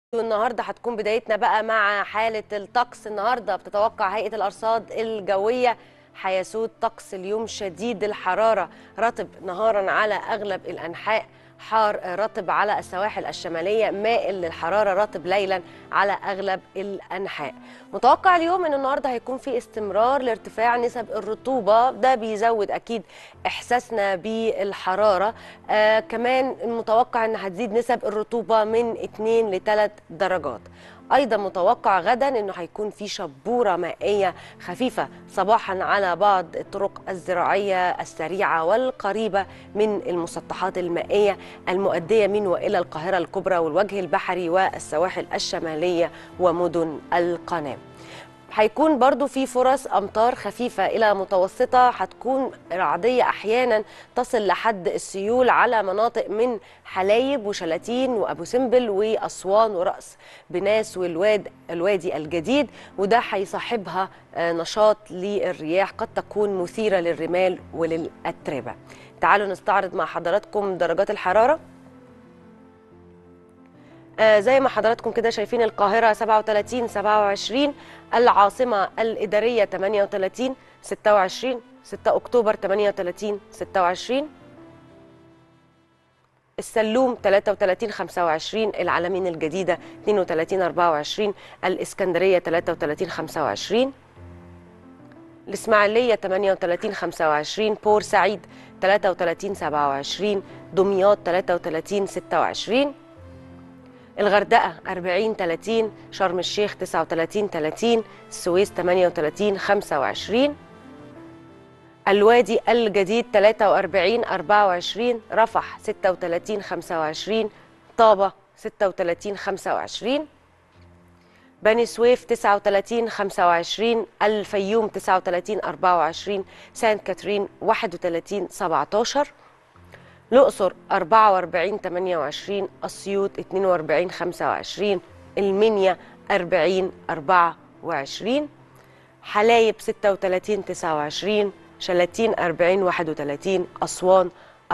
والنهارده هتكون بدايتنا بقى مع حالة الطقس النهارده بتتوقع هيئة الأرصاد الجوية هيسود طقس اليوم شديد الحرارة رطب نهارا على أغلب الأنحاء حار رطب على السواحل الشمالية مائل للحرارة رطب ليلا على أغلب الأنحاء متوقع اليوم أن النهاردة هيكون في استمرار لارتفاع نسب الرطوبة ده بيزود أكيد إحساسنا بالحرارة آه كمان المتوقع أن هتزيد نسب الرطوبة من 2 ل 3 درجات ايضا متوقع غدا انه هيكون في شبوره مائيه خفيفه صباحا على بعض الطرق الزراعيه السريعه والقريبه من المسطحات المائيه المؤديه من والى القاهره الكبرى والوجه البحري والسواحل الشماليه ومدن القناه هيكون برضو في فرص أمطار خفيفة إلى متوسطة هتكون رعدية أحيانا تصل لحد السيول على مناطق من حلايب وشلاتين وأبو سمبل وأسوان ورأس بناس والواد الوادي الجديد وده هيصاحبها نشاط للرياح قد تكون مثيرة للرمال وللأتربة تعالوا نستعرض مع حضراتكم درجات الحرارة آه زي ما حضراتكم كده شايفين القاهرة 37 27 العاصمة الإدارية 38 26 6 أكتوبر 38 26 السلوم 33 25 العلمين الجديدة 32 24 الإسكندرية 33 25 الإسماعيلية 38 25 بورسعيد 33 27 دمياط 33 26 الغردقة 40 30 شرم الشيخ 39 30 السويس 38 25 الوادي الجديد 43 24 رفح 36 25 طابة 36 25 بني سويف 39 25 الفيوم 39 24 سانت كاترين 31 17 الأقصر 44 28 أسيوط 42 25 المنيا 40 24 حلايب 36 29 شلاتين 40 31 أسوان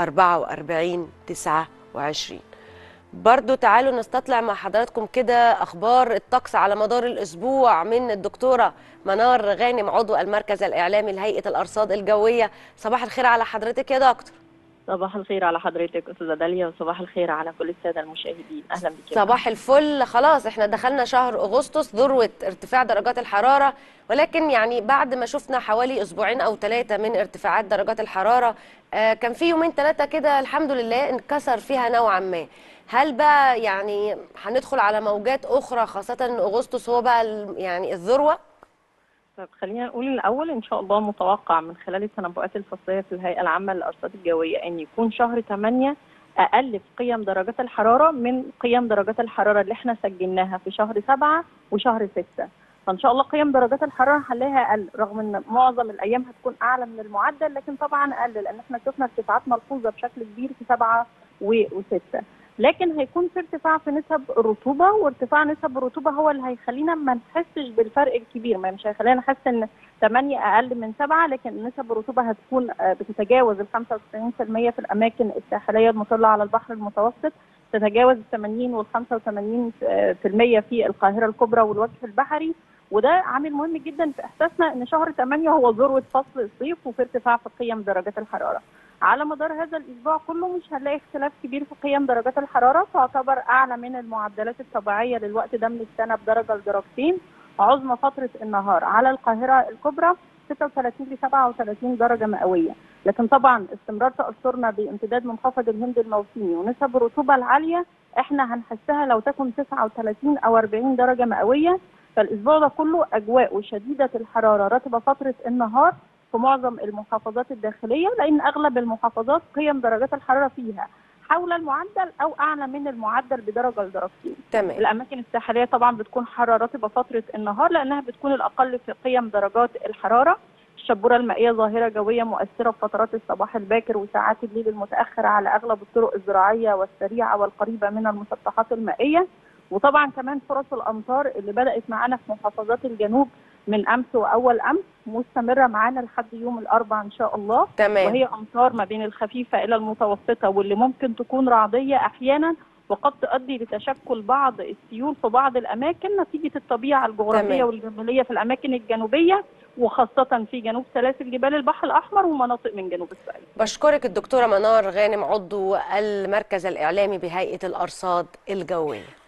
44 29 برضو تعالوا نستطلع مع حضراتكم كده أخبار الطقس على مدار الأسبوع من الدكتورة منار غانم عضو المركز الإعلامي لهيئة الأرصاد الجوية صباح الخير على حضرتك يا دكتور صباح الخير على حضرتك استاذه داليا وصباح الخير على كل الساده المشاهدين اهلا بك صباح الفل خلاص احنا دخلنا شهر اغسطس ذروه ارتفاع درجات الحراره ولكن يعني بعد ما شفنا حوالي اسبوعين او ثلاثه من ارتفاعات درجات الحراره آه كان في يومين ثلاثه كده الحمد لله انكسر فيها نوعا ما هل بقى يعني هندخل على موجات اخرى خاصه ان اغسطس هو بقى يعني الذروه طيب خلينا نقول الاول ان شاء الله متوقع من خلال التنبؤات الفصليه في الهيئه العامه للارصاد الجويه ان يكون شهر 8 اقل في قيم درجات الحراره من قيم درجات الحراره اللي احنا سجلناها في شهر 7 وشهر 6 فان شاء الله قيم درجات الحراره هنلاقيها اقل رغم ان معظم الايام هتكون اعلى من المعدل لكن طبعا اقل لان احنا شفنا ارتفاعات ملحوظه بشكل كبير في 7 و6 لكن هيكون في ارتفاع في نسب الرطوبه وارتفاع نسب الرطوبه هو اللي هيخلينا ما نحسش بالفرق الكبير ما مش هيخلينا نحس ان 8 اقل من 7 لكن نسب الرطوبه هتكون بتتجاوز ال 95% في الاماكن الساحليه المطله على البحر المتوسط تتجاوز ال 80 وال 85% في القاهره الكبرى والوجه البحري وده عامل مهم جدا في احساسنا ان شهر 8 هو ذروه فصل الصيف وفي ارتفاع في قيم درجات الحراره. على مدار هذا الاسبوع كله مش هنلاقي اختلاف كبير في قيم درجات الحراره تعتبر اعلى من المعدلات الطبيعيه للوقت ده من السنه بدرجه لدرجتين عظمى فتره النهار على القاهره الكبرى 36 ل 37 درجه مئويه لكن طبعا استمرار تاثرنا بامتداد منخفض الهند الموسمي ونسب الرطوبه العاليه احنا هنحسها لو تكن 39 او 40 درجه مئويه فالاسبوع ده كله اجواء شديده الحراره رطبه فتره النهار في معظم المحافظات الداخليه لان اغلب المحافظات قيم درجات الحراره فيها حول المعدل او اعلى من المعدل بدرجه لدرجتين. تمام. الاماكن الساحليه طبعا بتكون حاره رطبه فتره النهار لانها بتكون الاقل في قيم درجات الحراره. الشبوره المائيه ظاهره جويه مؤثره في فترات الصباح الباكر وساعات الليل المتاخر على اغلب الطرق الزراعيه والسريعه والقريبه من المسطحات المائيه. وطبعا كمان فرص الامطار اللي بدات معانا في محافظات الجنوب من امس واول امس مستمره معانا لحد يوم الاربعاء ان شاء الله تمام وهي امطار ما بين الخفيفه الى المتوسطه واللي ممكن تكون رعديه احيانا وقد تؤدي لتشكل بعض السيول في بعض الاماكن نتيجه الطبيعه الجغرافيه تمام. والجبليه في الاماكن الجنوبيه وخاصه في جنوب سلاسل جبال البحر الاحمر ومناطق من جنوب الصعيد بشكرك الدكتورة منار غانم عضو المركز الإعلامي بهيئة الأرصاد الجوية